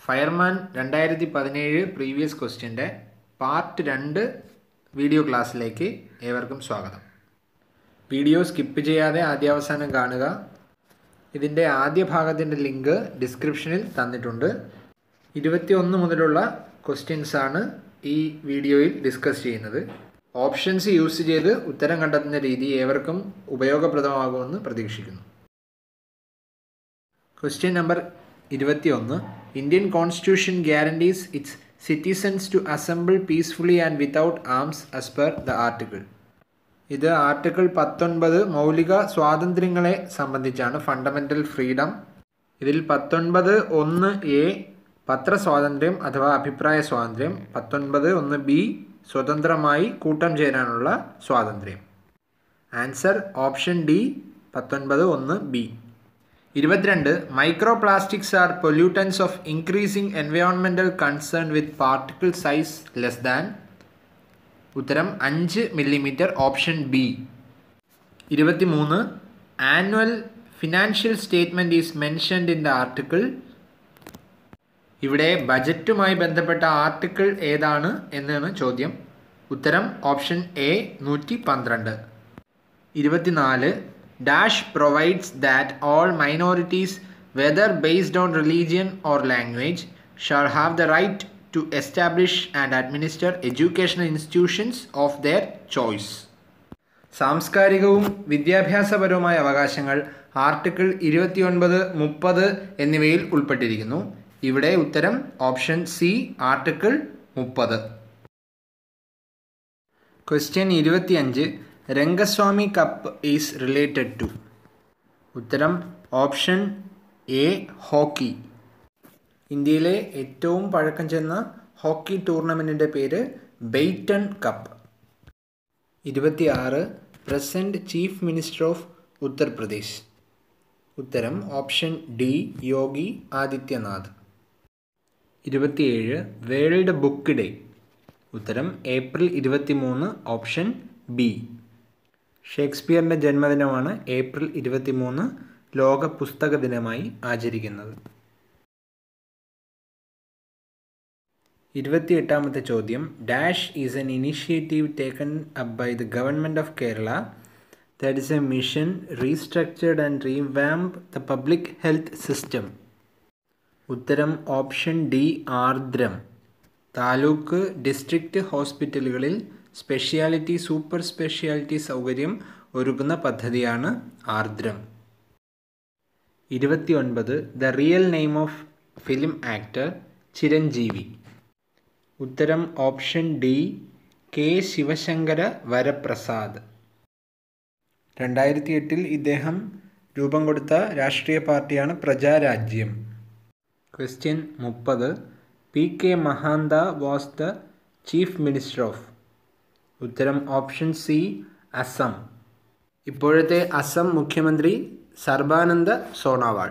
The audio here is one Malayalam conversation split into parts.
ഫയർമാൻ രണ്ടായിരത്തി പതിനേഴ് പ്രീവിയസ് ക്വസ്റ്റ്യൻ്റെ പാർട്ട് രണ്ട് വീഡിയോ ക്ലാസ്സിലേക്ക് ഏവർക്കും സ്വാഗതം വീഡിയോ സ്കിപ്പ് ചെയ്യാതെ ആദ്യാവസാനം കാണുക ഇതിൻ്റെ ആദ്യ ഭാഗത്തിൻ്റെ ലിങ്ക് ഡിസ്ക്രിപ്ഷനിൽ തന്നിട്ടുണ്ട് ഇരുപത്തിയൊന്ന് മുതലുള്ള ക്വസ്റ്റ്യൻസ് ആണ് ഈ വീഡിയോയിൽ ഡിസ്കസ് ചെയ്യുന്നത് ഓപ്ഷൻസ് യൂസ് ചെയ്ത് ഉത്തരം കണ്ടെത്തുന്ന രീതി ഏവർക്കും ഉപയോഗപ്രദമാകുമെന്ന് പ്രതീക്ഷിക്കുന്നു ക്വസ്റ്റ്യൻ നമ്പർ ഇരുപത്തിയൊന്ന് Indian constitution guarantees its citizens to assemble peacefully and without arms as per the article ഇത് ആർട്ടിക്കിൾ പത്തൊൻപത് മൗലിക സ്വാതന്ത്ര്യങ്ങളെ സംബന്ധിച്ചാണ് ഫണ്ടമെൻ്റൽ ഫ്രീഡം ഇതിൽ പത്തൊൻപത് ഒന്ന് എ പത്രസ്വാതന്ത്ര്യം അഥവാ അഭിപ്രായ സ്വാതന്ത്ര്യം പത്തൊൻപത് ഒന്ന് ബി സ്വതന്ത്രമായി കൂട്ടം ചേരാനുള്ള സ്വാതന്ത്ര്യം ആൻസർ ഓപ്ഷൻ ഡി പത്തൊൻപത് ഒന്ന് ബി ഇരുപത്തിരണ്ട് microplastics are pollutants of increasing environmental concern with particle size less than ഉത്തരം അഞ്ച് മില്ലിമീറ്റർ ഓപ്ഷൻ ബി ഇരുപത്തിമൂന്ന് annual financial statement is mentioned in the article ഇവിടെ ബജറ്റുമായി ബന്ധപ്പെട്ട ആർട്ടിക്കിൾ ഏതാണ് എന്നാണ് ചോദ്യം ഉത്തരം ഓപ്ഷൻ എ നൂറ്റി പന്ത്രണ്ട് ഇരുപത്തിനാല് dash provides that all minorities whether based on religion or language shall have the right to establish and administer educational institutions of their choice സാംസ്കാരികവും വിദ്യാഭ്യാസപരവുമായ അവകാശങ്ങൾ ആർട്ടിക്കിൾ ഇരുപത്തിയൊൻപത് മുപ്പത് എന്നിവയിൽ ഉൾപ്പെട്ടിരിക്കുന്നു ഇവിടെ ഉത്തരം ഓപ്ഷൻ സി ആർട്ടിക്കിൾ മുപ്പത് ക്വസ്റ്റ്യൻ ഇരുപത്തിയഞ്ച് Rangaswamy cup is related to ഉത്തരം ഓപ്ഷൻ എ ഹോക്കി ഇന്ത്യയിലെ ഏറ്റവും പഴക്കം ചെന്ന ഹോക്കി ടൂർണമെൻറ്റിൻ്റെ പേര് ബെയ്റ്റൺ കപ്പ് ഇരുപത്തിയാറ് present chief minister of Uttar Pradesh ഉത്തരം ഓപ്ഷൻ ഡി യോഗി ആദിത്യനാഥ് ഇരുപത്തിയേഴ് വേൾഡ് ബുക്ക് ഡേ ഉത്തരം ഏപ്രിൽ ഇരുപത്തിമൂന്ന് ഓപ്ഷൻ ബി ഷേക്സ്പിയറിൻ്റെ ജന്മദിനമാണ് ഏപ്രിൽ ഇരുപത്തിമൂന്ന് ലോക പുസ്തക ദിനമായി ആചരിക്കുന്നത് ഇരുപത്തിയെട്ടാമത്തെ ചോദ്യം dash is an initiative taken up by the government of Kerala that is a mission restructured and revamp the public health system ഉത്തരം option D Aardram taluk district ഹോസ്പിറ്റലുകളിൽ സ്പെഷ്യാലിറ്റി സൂപ്പർ സ്പെഷ്യാലിറ്റി സൗകര്യം ഒരുക്കുന്ന പദ്ധതിയാണ് ആർദ്രം ഇരുപത്തിയൊൻപത് the real name of film actor Chiranjeevi ഉത്തരം option D K Sivasankara Varaprasad രണ്ടായിരത്തി എട്ടിൽ ഇദ്ദേഹം രൂപം കൊടുത്ത രാഷ്ട്രീയ പാർട്ടിയാണ് പ്രജാരാജ്യം ക്വസ്റ്റ്യൻ മുപ്പത് P K Mahanta was the chief minister of ഉത്തരം ഓപ്ഷൻ സി അസം ഇപ്പോഴത്തെ അസം മുഖ്യമന്ത്രി സർബാനന്ദ സോണോവാൾ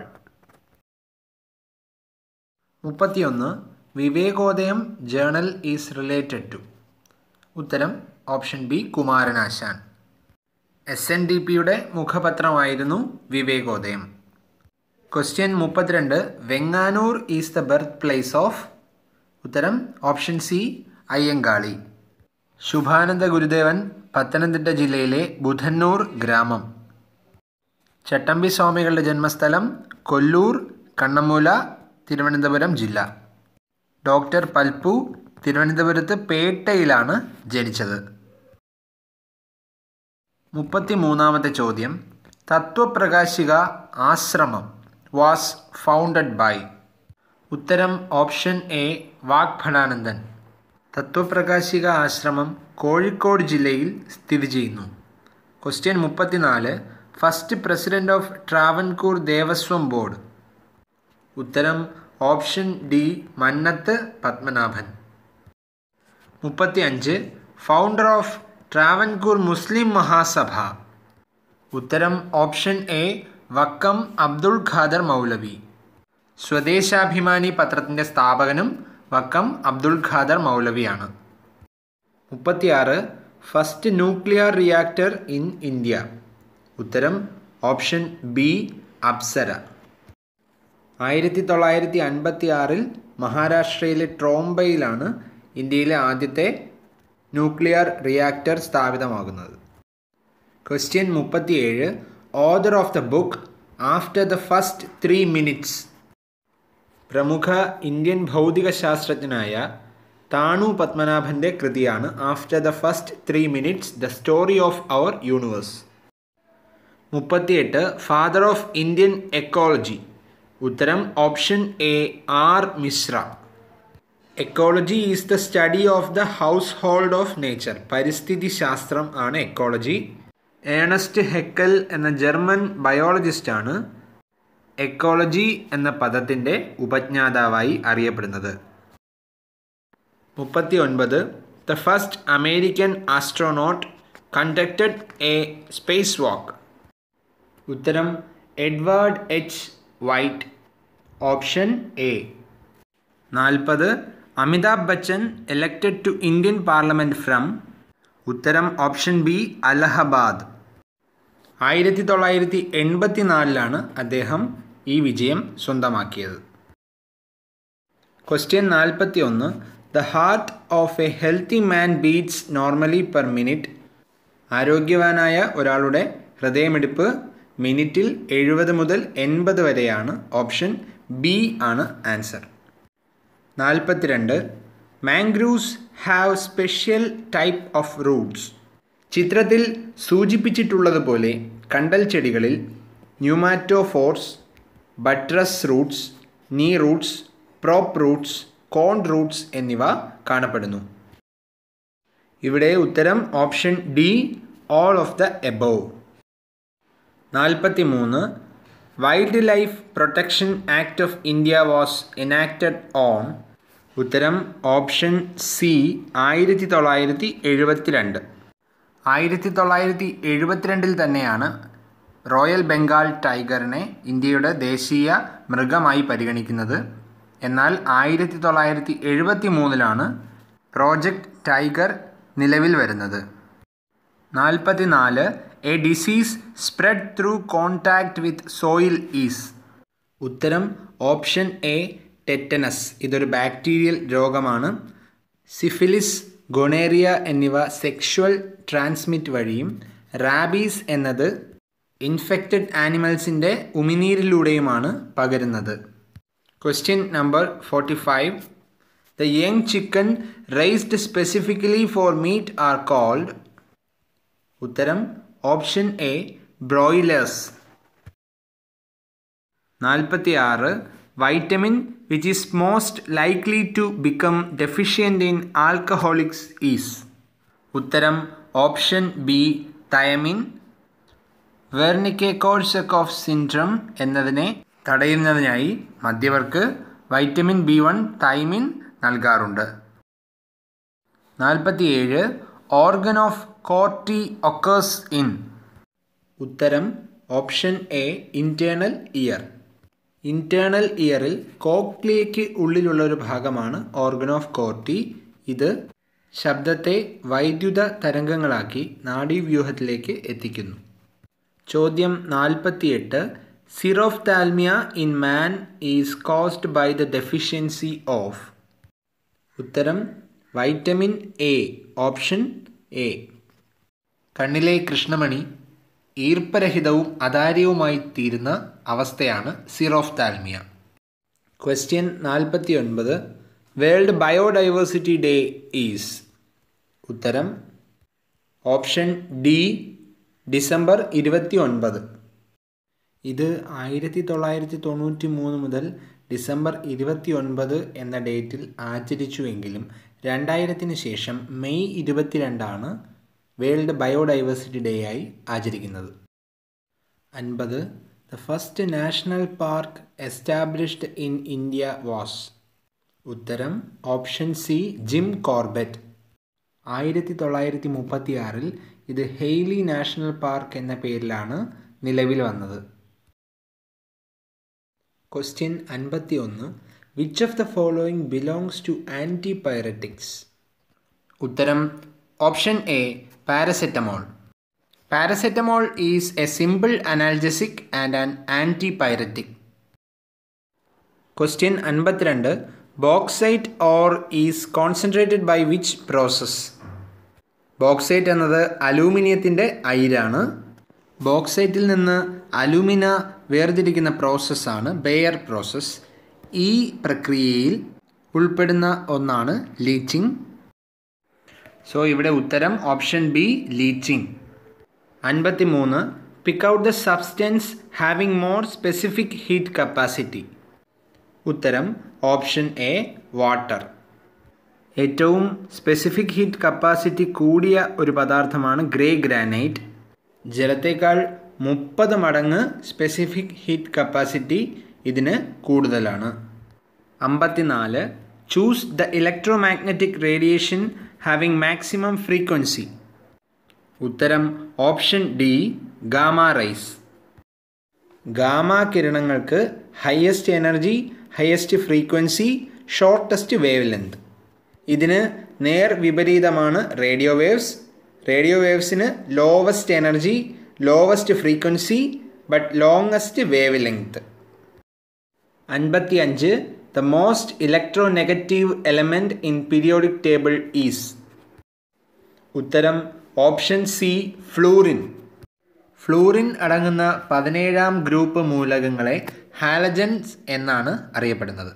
മുപ്പത്തിയൊന്ന് Vivekodayam journal is related to ഉത്തരം option B Kumaranasan S N D പിയുടെ മുഖപത്രമായിരുന്നു വിവേകോദയം ക്വസ്റ്റ്യൻ മുപ്പത്തിരണ്ട് Venganoor is the birth place of ഉത്തരം ഓപ്ഷൻ സി അയ്യങ്കാളി ശുഭാനന്ദ ഗുരുദേവൻ പത്തനംതിട്ട ജില്ലയിലെ ബുധന്നൂർ ഗ്രാമം ചട്ടമ്പി സ്വാമികളുടെ ജന്മസ്ഥലം കൊല്ലൂർ കണ്ണമൂല തിരുവനന്തപുരം ജില്ല ഡോക്ടർ പൽപ്പു തിരുവനന്തപുരത്ത് പേട്ടയിലാണ് ജനിച്ചത് മുപ്പത്തി മൂന്നാമത്തെ ചോദ്യം Tatvaprakashika Ashramam was founded by ഉത്തരം ഓപ്ഷൻ എ വാഗ്ഭടാനന്ദൻ തത്വപ്രകാശിക ആശ്രമം കോഴിക്കോട് ജില്ലയിൽ സ്ഥിതി ചെയ്യുന്നു ക്വസ്റ്റ്യൻ മുപ്പത്തിനാല് first president of Travancore Devaswom board ഉത്തരം ഓപ്ഷൻ ഡി മന്നത്ത് പത്മനാഭൻ മുപ്പത്തി അഞ്ച് founder of Travancore Muslim Mahasabha ഉത്തരം ഓപ്ഷൻ എ വക്കം അബ്ദുൾ ഖാദർ മൗലവി സ്വദേശാഭിമാനി പത്രത്തിൻ്റെ സ്ഥാപകനും വക്കം അബ്ദുൾ ഖാദർ മൗലവിയാണ് മുപ്പത്തിയാറ് first nuclear reactor in India ഉത്തരം ഓപ്ഷൻ ബി അപ്സര ആയിരത്തി തൊള്ളായിരത്തി അൻപത്തി ആറിൽ മഹാരാഷ്ട്രയിലെ ട്രോംബയിലാണ് ഇന്ത്യയിലെ ആദ്യത്തെ ന്യൂക്ലിയർ റിയാക്ടർ സ്ഥാപിതമാകുന്നത് ക്വസ്റ്റ്യൻ മുപ്പത്തിയേഴ് author of the book after the first three minutes പ്രമുഖ ഇന്ത്യൻ ഭൗതിക ശാസ്ത്രജ്ഞനായ താണു പത്മനാഭൻ്റെ കൃതിയാണ് after the first three minutes the story of our universe മുപ്പത്തിയെട്ട് ഫാദർ ഓഫ് ഇന്ത്യൻ എക്കോളജി ഉത്തരം option A R Mishra ecology is the study of the household of nature പരിസ്ഥിതി ശാസ്ത്രം ആണ് എക്കോളജി ഏണസ്റ്റ് ഹെക്കൽ എന്ന ജർമ്മൻ ബയോളജിസ്റ്റാണ് എക്കോളജി എന്ന പദത്തിൻ്റെ ഉപജ്ഞാതാവായി അറിയപ്പെടുന്നത് മുപ്പത്തി ഒൻപത് the first American astronaut conducted a space walk ഉത്തരം Edward H White option A നാൽപ്പത് Amitabh Bachchan elected to Indian parliament from ഉത്തരം ഓപ്ഷൻ ബി അലഹബാദ് ആയിരത്തി തൊള്ളായിരത്തി എൺപത്തി നാലിലാണ് അദ്ദേഹം ഈ വിജയം സ്വന്തമാക്കിയത് ക്വസ്റ്റ്യൻ നാൽപ്പത്തി ഒന്ന് the heart of a healthy man beats normally per minute ആരോഗ്യവാനായ ഒരാളുടെ ഹൃദയമിടിപ്പ് മിനിറ്റിൽ എഴുപത് മുതൽ എൺപത് വരെയാണ് ഓപ്ഷൻ ബി ആണ് ആൻസർ നാൽപ്പത്തിരണ്ട് mangroves have special type of roots ചിത്രത്തിൽ സൂചിപ്പിച്ചിട്ടുള്ളതുപോലെ കണ്ടൽ ചെടികളിൽ pneumatophores buttress roots knee roots prop roots cone roots എന്നിവ കാണപ്പെടുന്നു ഇവിടെ ഉത്തരം option D all of the above നാൽപ്പത്തി മൂന്ന് wildlife protection act of India was enacted on ഉത്തരം ഓപ്ഷൻ സി ആയിരത്തി തൊള്ളായിരത്തി എഴുപത്തി രണ്ട് ആയിരത്തി തൊള്ളായിരത്തി എഴുപത്തിരണ്ടിൽ തന്നെയാണ് റോയൽ ബംഗാൾ ടൈഗറിനെ ഇന്ത്യയുടെ ദേശീയ മൃഗമായി പരിഗണിക്കുന്നത് എന്നാൽ ആയിരത്തി തൊള്ളായിരത്തി എഴുപത്തി മൂന്നിലാണ് പ്രോജക്റ്റ് ടൈഗർ നിലവിൽ വരുന്നത് നാൽപ്പത്തിനാല് a disease spread through contact with soil is ഉത്തരം ഓപ്ഷൻ എ ടെറ്റനസ് ഇതൊരു ബാക്ടീരിയൽ രോഗമാണ് സിഫിലിസ് ഗൊണേറിയ എന്നിവ സെക്ഷുവൽ ട്രാൻസ്മിറ്റ് വഴിയും റാബീസ് എന്നത് ഇൻഫെക്റ്റഡ് ആനിമൽസിൻ്റെ ഉമിനീരിലൂടെയുമാണ് പകരുന്നത് question number forty five the young chicken raised specifically for meat are called ഉത്തരം ഓപ്ഷൻ എ ബ്രോയിലേഴ്സ് നാൽപ്പത്തി ആറ് vitamin which is most likely to become deficient in alcoholics is ഉത്തരം option B thiamine Wernicke Korsakoff syndrome എന്നതിനെ തടയുന്നതിനായി മദ്യവർക്ക് വൈറ്റമിൻ ബി വൺ തൈമിൻ നൽകാറുണ്ട് നാൽപ്പത്തിയേഴ് organ of Corti occurs in ഉത്തരം option A internal ear internal ഇയറിൽ കോക്ലിയയ്ക്ക് ഉള്ളിലുള്ള ഒരു ഭാഗമാണ് ഓർഗൻ ഓഫ് കോർട്ടി ഇത് ശബ്ദത്തെ വൈദ്യുത തരംഗങ്ങളാക്കി നാഡീവ്യൂഹത്തിലേക്ക് എത്തിക്കുന്നു ചോദ്യം നാൽപ്പത്തിയെട്ട് xerophthalmia in man is caused by the deficiency of ഉത്തരം വൈറ്റമിൻ എ ഓപ്ഷൻ എ കണ്ണിലെ കൃഷ്ണമണി ഈർപ്പരഹിതവും അതാര്യവുമായി തീരുന്ന അവസ്ഥയാണ് സിറോഫ്താൽമിയ ക്വസ്റ്റ്യൻ നാൽപ്പത്തി ഒൻപത് വേൾഡ് ബയോഡൈവേഴ്സിറ്റി ഡേ ഈസ് ഉത്തരം ഓപ്ഷൻ ഡി ഡിസംബർ ഇരുപത്തി ഒൻപത് ഇത് ആയിരത്തി തൊള്ളായിരത്തി തൊണ്ണൂറ്റി മൂന്ന് മുതൽ ഡിസംബർ ഇരുപത്തി ഒൻപത് എന്ന ഡേറ്റിൽ ആചരിച്ചുവെങ്കിലും രണ്ടായിരത്തിന് ശേഷം മെയ് ഇരുപത്തിരണ്ടാണ് വേൾഡ് ബയോഡൈവേഴ്സിറ്റി ഡേ ആയി ആചരിക്കുന്നത് അൻപത് the first national park established in India was ഉത്തരം ഓപ്ഷൻ സി ജിം കോർബറ്റ് ആയിരത്തി തൊള്ളായിരത്തി മുപ്പത്തി ആറിൽ ഇത് ഹെയ്ലി നാഷണൽ പാർക്ക് എന്ന പേരിലാണ് നിലവിൽ വന്നത് ക്വസ്റ്റ്യൻ അൻപത്തി ഒന്ന് which of the following belongs to antipyretics ഉത്തരം option A paracetamol paracetamol is a simple analgesic and an antipyretic question അൻപത്തിരണ്ട് bauxite ore is concentrated by which process bauxite എന്നത് അലൂമിനിയത്തിൻ്റെ അയിരാണ് ബോക്സൈറ്റിൽ നിന്ന് അലൂമിന വേർതിരിക്കുന്ന പ്രോസസ്സാണ് ബെയർ പ്രോസസ്സ് ഈ പ്രക്രിയയിൽ ഉൾപ്പെടുന്ന ഒന്നാണ് ലീച്ചിങ് സോ ഇവിടെ ഉത്തരം ഓപ്ഷൻ ബി ലീച്ചിങ് അൻപത്തി മൂന്ന് pick out the substance having more specific heat capacity ഉത്തരം ഓപ്ഷൻ എ വാട്ടർ ഏറ്റവും സ്പെസിഫിക് ഹീറ്റ് കപ്പാസിറ്റി കൂടിയ ഒരു പദാർത്ഥമാണ് ഗ്രേ ഗ്രാനൈറ്റ് ജലത്തേക്കാൾ മുപ്പത് മടങ്ങ് സ്പെസിഫിക് ഹീറ്റ് കപ്പാസിറ്റി ഇതിന് കൂടുതലാണ് അമ്പത്തിനാല് choose the electromagnetic radiation having maximum frequency ഉത്തരം option D gamma rays gamma കിരണങ്ങൾക്ക് highest energy highest frequency shortest wavelength ഇതിന് നേർ വിപരീതമാണ് റേഡിയോ വേവ്സ് റേഡിയോ വേവ്സിന് lowest energy lowest frequency but longest wavelength അൻപത്തി അഞ്ച് the most electronegative element in periodic table is ഉത്തരം ഓപ്ഷൻ സി ഫ്ലൂറിൻ ഫ്ലൂറിൻ അടങ്ങുന്ന പതിനേഴാം ഗ്രൂപ്പ് മൂലകങ്ങളെ ഹാലജൻസ് എന്നാണ് അറിയപ്പെടുന്നത്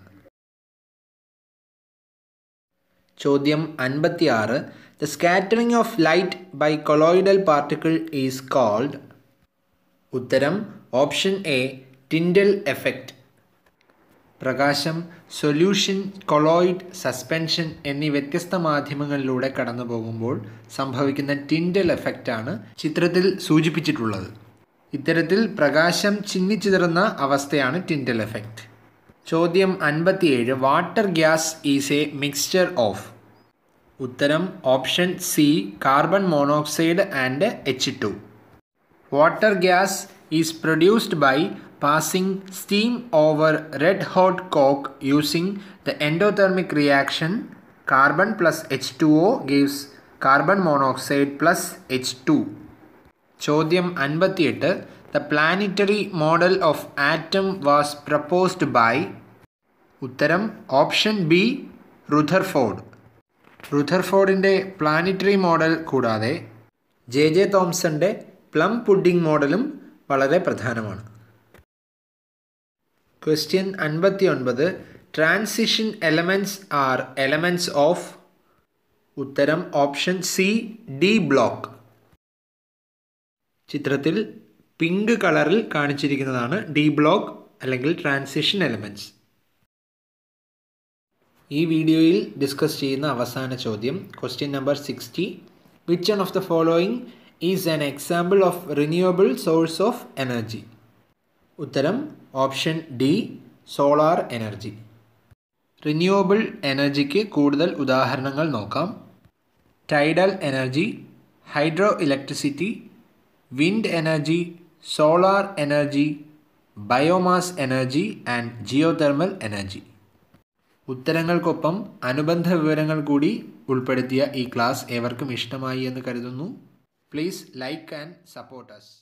ചോദ്യം അൻപത്തി ആറ് the scattering of light by colloidal particle is called ഉത്തരം ഓപ്ഷൻ എ ടിൻഡൽ എഫക്റ്റ് പ്രകാശം സൊല്യൂഷൻ കൊളോയിഡ് സസ്പെൻഷൻ എന്നീ വ്യത്യസ്ത മാധ്യമങ്ങളിലൂടെ കടന്നു പോകുമ്പോൾ സംഭവിക്കുന്ന ടിൻഡൽ എഫക്റ്റാണ് ചിത്രത്തിൽ സൂചിപ്പിച്ചിട്ടുള്ളത് ഇത്തരത്തിൽ പ്രകാശം ചിന്നിച്ചിതറുന്ന അവസ്ഥയാണ് ടിൻഡൽ എഫക്റ്റ് ചോദ്യം അൻപത്തിയേഴ് water gas is a mixture of ഉത്തരം option C carbon monoxide and H two water gas is produced by passing steam over red hot coke using the endothermic reaction carbon plus H2O gives carbon monoxide plus H2. ചോദ്യം അൻപത്തിയെട്ട് the planetary model of atom was proposed by ഉത്തരം ഓപ്ഷൻ ബി റുഥർഫോർഡ് റുഥർഫോർഡിൻ്റെ പ്ലാനിറ്ററി മോഡൽ കൂടാതെ ജെ ജെ തോംസന്റെ പ്ലം പുഡിംഗ് മോഡലും വളരെ പ്രധാനമാണ് ക്വസ്റ്റ്യൻ അൻപത്തി ഒൻപത് transition elements are elements of ഉത്തരം ഓപ്ഷൻ സി ഡി ബ്ലോക്ക് ചിത്രത്തിൽ പിങ്ക് കളറിൽ കാണിച്ചിരിക്കുന്നതാണ് ഡി ബ്ലോക്ക് അല്ലെങ്കിൽ ട്രാൻസിഷൻ എലമെൻറ്റ്സ് ഈ വീഡിയോയിൽ ഡിസ്കസ് ചെയ്യുന്ന അവസാന ചോദ്യം question number sixty which one of the following is an example of renewable source of energy ഉത്തരം option D solar energy renewable എനർജിക്ക് കൂടുതൽ ഉദാഹരണങ്ങൾ നോക്കാം tidal energy hydroelectricity wind energy solar energy biomass energy and geothermal energy ഉത്തരങ്ങൾക്കൊപ്പം അനുബന്ധ വിവരങ്ങൾ കൂടി ഉൾപ്പെടുത്തിയ ഈ ക്ലാസ് ഏവർക്കും ഇഷ്ടമായി എന്ന് കരുതുന്നു please like and support us